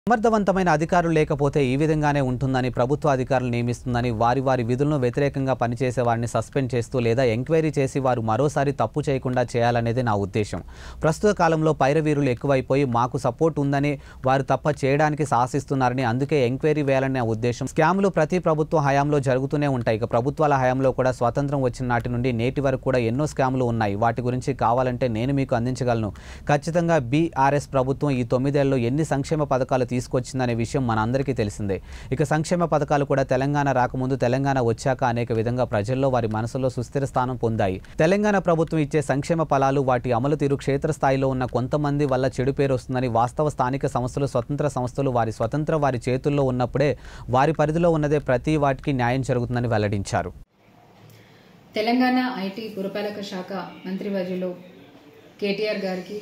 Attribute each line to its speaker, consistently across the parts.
Speaker 1: సమర్థవంతమైన అధికారులు లేకపోతే ఈ విధంగానే ఉంటుందని ప్రభుత్వ అధికారులు నియమిస్తుందని వారి వారి విధులను వ్యతిరేకంగా పనిచేసే వారిని సస్పెండ్ చేస్తూ లేదా ఎంక్వైరీ చేసి వారు మరోసారి తప్పు చేయకుండా చేయాలనేది నా ఉద్దేశం ప్రస్తుత కాలంలో పైరవీరులు ఎక్కువైపోయి మాకు సపోర్ట్ ఉందని వారు తప్ప చేయడానికి సాహసిస్తున్నారని అందుకే ఎంక్వైరీ వేయాలని నా ఉద్దేశం స్కామ్లు ప్రతి ప్రభుత్వ హయాంలో జరుగుతూనే ఉంటాయి ఇక ప్రభుత్వాల హయాంలో కూడా స్వాతంత్రం వచ్చిన నాటి నుండి నేటి వరకు కూడా ఎన్నో స్కామ్లు ఉన్నాయి వాటి గురించి కావాలంటే నేను మీకు అందించగలను ఖచ్చితంగా బీఆర్ఎస్ ప్రభుత్వం ఈ తొమ్మిదేళ్లలో ఎన్ని సంక్షేమ పథకాలు తీసుకొచ్చిందనే విషయం మన అందరికీ తెలిసిందే ఇక సంక్షేమ పథకాలు కూడా తెలంగాణ రాకముందు తెలంగాణ వచ్చాక అనేక విధంగా ప్రజల్లో వారి మనసులో సుస్థిర స్థానం పొందాయి తెలంగాణ ప్రభుత్వం ఇచ్చే సంక్షేమ ఫలాలు వాటి అమలు తీరు క్షేత్రస్థాయిలో ఉన్న కొంతమంది వల్ల చెడు పేరు వస్తుందని వాస్తవ స్థానిక సంస్థలు స్వతంత్ర సంస్థలు వారి స్వతంత్ర వారి చేతుల్లో ఉన్నప్పుడే వారి పరిధిలో ఉన్నదే ప్రతి వాటికి న్యాయం జరుగుతుందని వెల్లడించారు
Speaker 2: తెలంగాణ ఐటీ పురపాలక శాఖ మంత్రివర్యులు కేటీఆర్ గారికి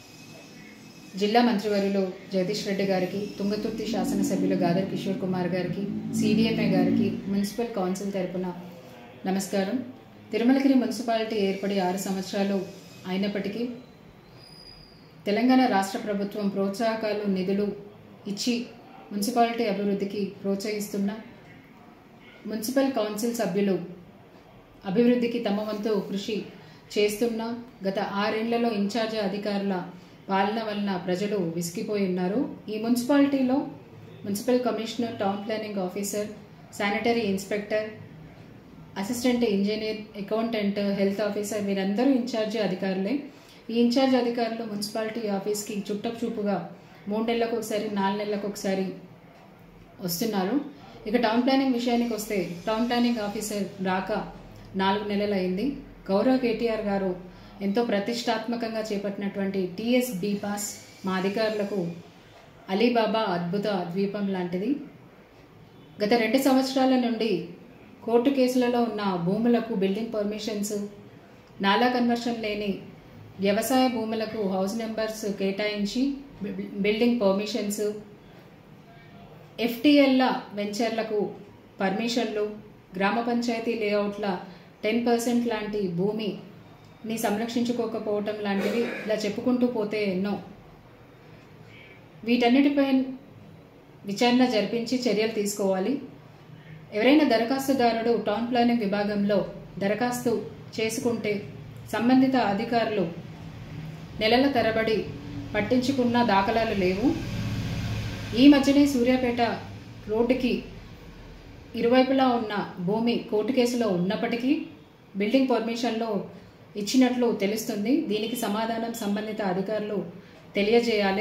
Speaker 2: జిల్లా మంత్రివర్యులు జగదీష్ రెడ్డి గారికి తుంగతుర్తి శాసనసభ్యులు గాదర్ కిషోర్ కుమార్ గారికి సిడిఎంఏ గారికి మున్సిపల్ కౌన్సిల్ తరపున నమస్కారం తిరుమలగిరి మున్సిపాలిటీ ఏర్పడి ఆరు సంవత్సరాలు అయినప్పటికీ తెలంగాణ రాష్ట్ర ప్రభుత్వం ప్రోత్సాహకాలు నిధులు ఇచ్చి మున్సిపాలిటీ అభివృద్ధికి ప్రోత్సహిస్తున్న మున్సిపల్ కౌన్సిల్ సభ్యులు అభివృద్ధికి తమ వంతు కృషి చేస్తున్న గత ఆరేళ్లలో ఇన్ఛార్జ్ అధికారుల పాలన వలన ప్రజలు విసిగిపోయి ఉన్నారు ఈ మున్సిపాలిటీలో municipal commissioner town planning officer sanitary inspector assistant engineer accountant health officer వీరందరూ ఇన్ఛార్జి అధికారులే ఈ ఇన్ఛార్జ్ అధికారులు మున్సిపాలిటీ ఆఫీస్కి చుట్టపు చూపుగా మూడు నెలలకు ఒకసారి నాలుగు నెలలకు ఒకసారి వస్తున్నారు ఇక టౌన్ ప్లానింగ్ విషయానికి వస్తే టౌన్ ప్లానింగ్ ఆఫీసర్ రాక నాలుగు నెలలు అయింది గౌరవ్ కేటీఆర్ గారు ఎంతో ప్రతిష్టాత్మకంగా చేపట్టినటువంటి టీఎస్ బీ పాస్ మా అధికారులకు అలీబాబా అద్భుత ద్వీపం లాంటిది గత రెండు సంవత్సరాల నుండి కోర్టు కేసులలో ఉన్న భూములకు బిల్డింగ్ పర్మిషన్స్ నాలా కన్వర్షన్ లేని వ్యవసాయ భూములకు హౌస్ నెంబర్స్ కేటాయించి బి- బిల్డింగ్ పర్మిషన్స్ ఎఫ్టీఎల్ల వెంచర్లకు పర్మిషన్లు గ్రామ పంచాయతీ లేఅవుట్ల టెన్ పర్సెంట్ లాంటి భూమిని సంరక్షించుకోకపోవటం లాంటివి ఇలా చెప్పుకుంటూ పోతే ఎన్నో వీటన్నిటిపై విచారణ జరిపించి చర్యలు తీసుకోవాలి ఎవరైనా దరఖాస్తుదారుడు టౌన్ ప్లానింగ్ విభాగంలో దరఖాస్తు చేసుకుంటే సంబంధిత అధికారులు నెలల తరబడి పట్టించుకున్న దాఖలాలు లేవు ఈ మధ్యనే సూర్యాపేట రోడ్డుకి ఇరువైపులా ఉన్న భూమి కోర్టు కేసులో ఉన్నప్పటికీ బిల్డింగ్ పర్మిషన్లో ఇచ్చినట్లు తెలుస్తుంది దీనికి సమాధానం సంబంధిత అధికారులు తెలియజేయాలి